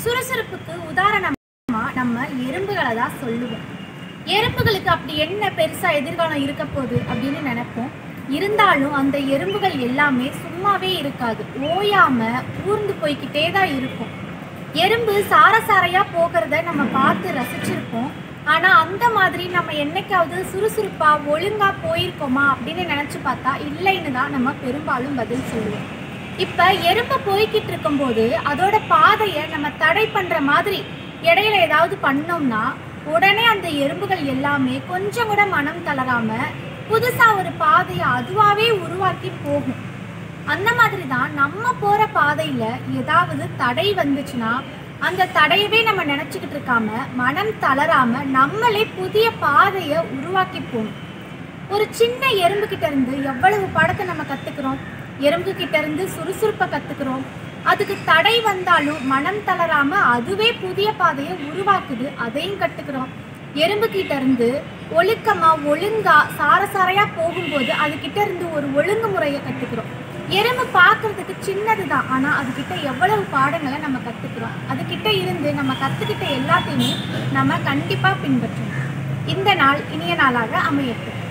சுறுசுறுப்புக்கு உதாரணமா நம்ம எறும்புகளை தான் சொல்லுவோம் எறும்புகளுக்கு அப்படி என்ன பெருசா எதிர்காலம் இருக்க போகுது அப்படின்னு நினைப்போம் இருந்தாலும் அந்த எறும்புகள் எல்லாமே சும்மாவே இருக்காது ஓயாம ஊர்ந்து போய்க்கிட்டே தான் இருக்கும் எறும்பு சாரசாரையா போகிறத நம்ம பார்த்து ரசிச்சிருப்போம் ஆனா அந்த மாதிரி நம்ம என்னைக்காவது சுறுசுறுப்பா ஒழுங்கா போயிருக்கோமா அப்படின்னு நினைச்சு பார்த்தா இல்லைன்னு தான் நம்ம பெரும்பாலும் பதில் சொல்லுவோம் இப்ப எறும்பு போய்கிட்டு இருக்கும்போது அதோட பாதையை நம்ம தடை பண்ற மாதிரி இடையில ஏதாவது பண்ணோம்னா உடனே அந்த எறும்புகள் எல்லாமே கொஞ்சம் கூட மனம் தளராம புதுசா ஒரு பாதையை அதுவாவே உருவாக்கி போகும் அந்த மாதிரி தான் நம்ம போற பாதையில ஏதாவது தடை வந்துச்சுன்னா அந்த தடையவே நம்ம நினைச்சுக்கிட்டு இருக்காம மனம் தளராம நம்மளே புதிய பாதையை உருவாக்கி போகணும் ஒரு சின்ன எறும்பு கிட்ட இருந்து எவ்வளவு படத்தை நம்ம கத்துக்கிறோம் எறும்பு கிட்ட இருந்து சுறுசுறுப்பை கத்துக்கிறோம் அதுக்கு தடை வந்தாலும் மனம் தளராம அதுவே புதிய பாதையை உருவாக்குது அதையும் கத்துக்கிறோம் எறும்பு கிட்ட இருந்து ஒழுக்கமா ஒழுங்கா சாரசாரையா போகும்போது அது கிட்ட இருந்து ஒரு ஒழுங்குமுறையை கத்துக்கிறோம் எறும்பு பார்க்கிறதுக்கு சின்னதுதான் ஆனா அதுகிட்ட எவ்வளவு பாடங்களை நம்ம கத்துக்கிறோம் அதுகிட்ட இருந்து நம்ம கத்துக்கிட்ட எல்லாத்தையுமே நம்ம கண்டிப்பா பின்பற்றணும் இந்த நாள் இனிய நாளாக அமையட்டும்